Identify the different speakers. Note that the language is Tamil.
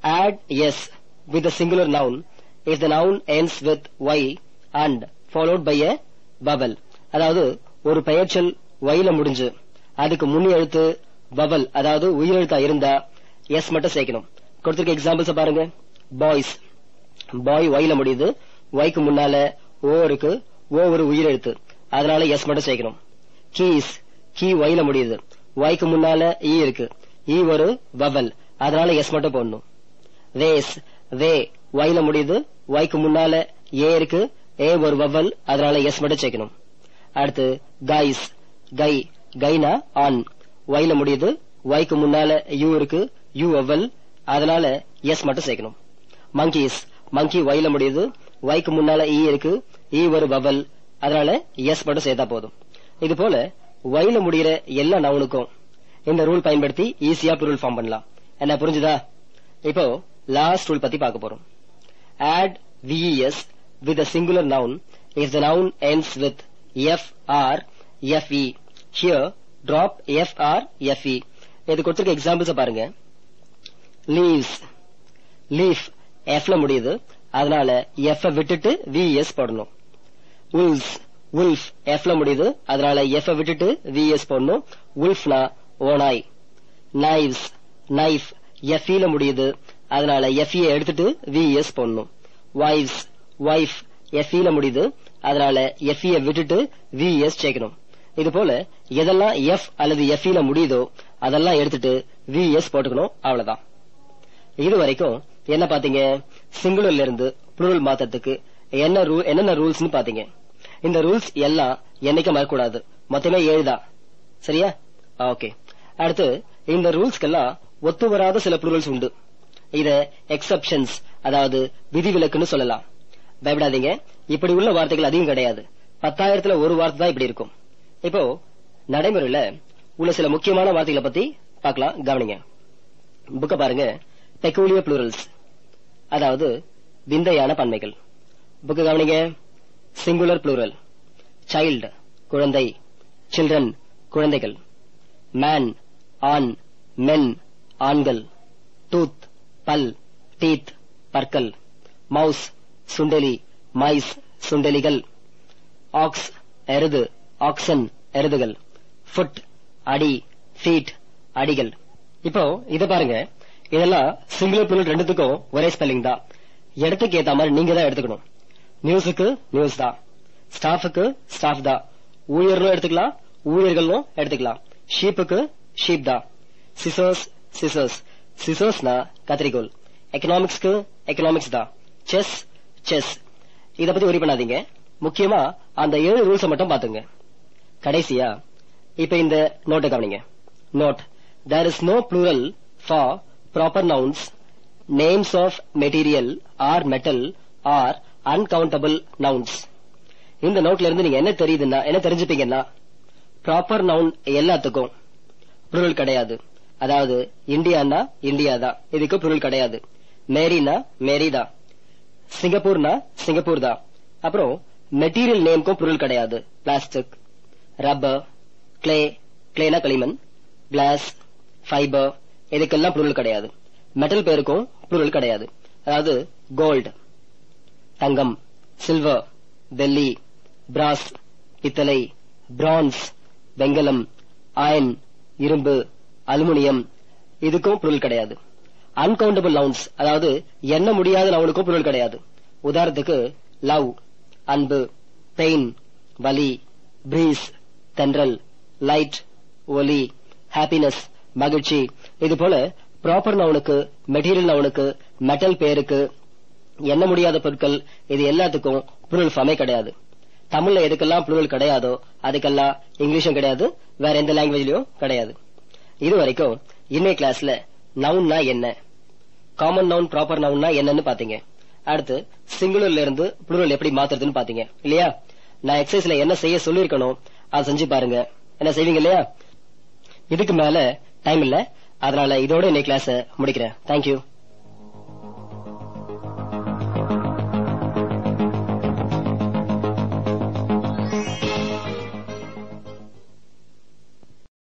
Speaker 1: add s with a singular noun if the noun ends with y and followed by a vowel அதாவது ஒரு பெயர்ச்சொல் yல முடிஞ்சு அதுக்கு முன் எழுத்து vowel அதாவது உயிரெழுத்தா இருந்தா எஸ் மட்டும் சேர்க்கணும் கொடுத்திருக்க எக்ஸாம்பிள்ஸ் பாருங்க பாய்ஸ் பாய் ஒய்ல முடியுது ஒய்க்கு முன்னால ஓ இருக்கு ஓ ஒரு உயிரெழுத்து அதனால எஸ் மட்டும் சேர்க்கணும் கீஸ் கீ ஒய்ல முடியுது ஒய்க்கு முன்னால ஈ இருக்கு ஈ ஒரு வவல் அதனால எஸ் மட்டும் போடணும் வேஸ் வே ஒய்ல முடியுது ஒய்க்கு முன்னால ஏ இருக்கு ஏ ஒரு வவல் அதனால எஸ் மட்டும் சேர்க்கணும் அடுத்து கைஸ் கை கைனா ஆன் ஒய்ல முடியுது ஒய்க்கு முன்னால யூ இருக்கு யூ வவல் அதனால எஸ் மட்டும் சேர்க்கணும் மங்கீஸ் மங்கி ஒய்ல முடியுது ஒய்க்கு முன்னால ஈ இருக்கு ஈ ஒரு வவல் அதனால எஸ் மட்டும் சேர்த்தா போதும் இது போல ஒய்ல முடிகிற எல்லா நவுனுக்கும் இந்த ரூல் பயன்படுத்தி ஈஸியா புருள் ஃபார்ம் பண்ணலாம் என்ன புரிஞ்சுதா இப்போ லாஸ்ட் ரூல் பத்தி பார்க்க போறோம் add ves with a singular noun if the noun ends with f or fe here drop f or fe இது கொடுத்திருக்க எக்ஸாம்பிள்ஸ் பாருங்க leaves leaf f ல முடியுது அதனால f விட்டுட்டு vs போடணும் wolves wolf f ல முடியுது அதனால f விட்டுட்டு vs போடணும் wolfனா ஓனாய் knives knife f ல முடியுது அதனால f எடுத்துட்டு vs போடணும் wives wife f ல முடியுது அதனால f விட்டுட்டு vs சேர்க்கணும் இது போல எதெல்லாம் f அல்லது f ல முடியுதோ அதெல்லாம் எடுத்துட்டு vs போட்டுக்கணும் அவ்வளவுதான் இது வரைக்கும் என்ன பாத்தீங்க சிங்குலர்ல இருந்து புளூரல் மாத்தறதுக்கு என்ன ரூல் என்னென்ன ரூல்ஸ்னு பாத்தீங்க இந்த ரூல்ஸ் எல்லாம் என்னைக்கும் வரக்கூடாது மொத்தமே ஏழு தான் சரியா ஓகே அடுத்து இந்த ரூல்ஸ்க்கெல்லாம் ஒத்து வராத சில புளூரல்ஸ் உண்டு இத எக்ஸப்ஷன்ஸ் அதாவது விதிவிலக்குன்னு சொல்லலாம் பயப்படாதீங்க இப்படி உள்ள வார்த்தைகள் அதிகம் கிடையாது பத்தாயிரத்துல ஒரு வார்த்தை தான் இப்படி இருக்கும் இப்போ நடைமுறையில உள்ள சில முக்கியமான வார்த்தைகளை பத்தி பார்க்கலாம் கவனிங்க புக்க பாருங்க பெக்கூலியர் ப்ளூரல்ஸ் அதாவது விந்தையான பன்மைகள் புக்க கவனிங்க சிங்குலர் ப்ளூரல் சைல்டு குழந்தை சில்ட்ரன் குழந்தைகள் மேன் ஆண் மென் ஆண்கள் டூத் பல் டீத் பற்கள் மவுஸ் சுண்டெலி மைஸ் சுண்டெலிகள் ஆக்ஸ் எருது ஆக்சன் எருதுகள் ஃபுட் அடி ஃபீட் அடிகள் இப்போ இத பாருங்க இதெல்லாம் சிங்குலர் ப்ளூரல் ரெண்டுத்துக்கும் ஒரே ஸ்பெல்லிங் தான் இடத்துக்கு ஏத்த மாதிரி நீங்க தான் எடுத்துக்கணும் நியூஸுக்கு நியூஸ் தான் ஸ்டாஃபுக்கு ஸ்டாஃப் தான் ஊழியர்களும் எடுத்துக்கலாம் ஊழியர்களும் எடுத்துக்கலாம் ஷீப்புக்கு ஷீப் தான் சிசர்ஸ் சிசர்ஸ் சிசர்ஸ்னா கத்திரிக்கோல் எக்கனாமிக்ஸ்க்கு எக்கனாமிக்ஸ் தான் செஸ் செஸ் இத பத்தி ஒரி பண்ணாதீங்க முக்கியமா அந்த ஏழு ரூல்ஸ மட்டும் பாத்துங்க கடைசியா இப்ப இந்த நோட்டை கவனிங்க note there is no plural for proper nouns names of material or metal or uncountable nouns இந்த நோட்ல இருந்து நீங்க என்ன தெரியுதுன்னா என்ன தெரிஞ்சுப்பீங்கன்னா ப்ராப்பர் நவுன் எல்லாத்துக்கும் ப்ளூரல் கிடையாது அதாவது இந்தியானா இந்தியா தான் இதுக்கு ப்ளூரல் கிடையாது மேரினா மேரி தான் சிங்கப்பூர்னா சிங்கப்பூர் தான் அப்புறம் மெட்டீரியல் நேம்க்கும் ப்ளூரல் கிடையாது பிளாஸ்டிக் ரப்பர் கிளே கிளேனா களிமண் கிளாஸ் ஃபைபர் இதுக்கெல்லாம் ப்ளூரல் கிடையாது மெட்டல் பேருக்கும் ப்ளூரல் கிடையாது அதாவது கோல்டு தங்கம் சில்வர் வெள்ளி பிராஸ் பித்தளை பிரான்ஸ் வெங்கலம் அயன் இரும்பு அலுமினியம் இதுக்கும் பொருள் கிடையாது அன்கவுண்டபிள் நவுன்ஸ் அதாவது எண்ண முடியாத நவுனுக்கும் பொருள் கிடையாது உதாரணத்துக்கு லவ் அன்பு பெயின் வலி பிரீஸ் தென்றல் லைட் ஒலி ஹாப்பினஸ் மகிழ்ச்சி இது போல ப்ராப்பர் நவுனுக்கு மெட்டீரியல் நவுனுக்கு மெட்டல் பேருக்கு எண்ண முடியாத பொருட்கள் இது எல்லாத்துக்கும் புழல் ஃபார்மே கிடையாது தமிழ்ல எதுக்கெல்லாம் புழல் கிடையாதோ அதுக்கெல்லாம் இங்கிலீஷும் கிடையாது வேற எந்த லாங்குவேஜ்லயும் கிடையாது இது வரைக்கும் இன்னை கிளாஸ்ல நவுன்னா என்ன காமன் நவுன் ப்ராப்பர் நவுன்னா என்னன்னு பாத்தீங்க அடுத்து சிங்குலர்ல இருந்து புளூரல் எப்படி மாத்துறதுன்னு பாத்தீங்க இல்லையா நான் எக்ஸசைஸ்ல என்ன செய்ய சொல்லிருக்கணும் அதை செஞ்சு பாருங்க என்ன செய்வீங்க இல்லையா இதுக்கு மேல டைம் இல்ல அதனால இதோட இன்னைக்கு கிளாஸ் முடிக்கிறேன் தேங்க்யூ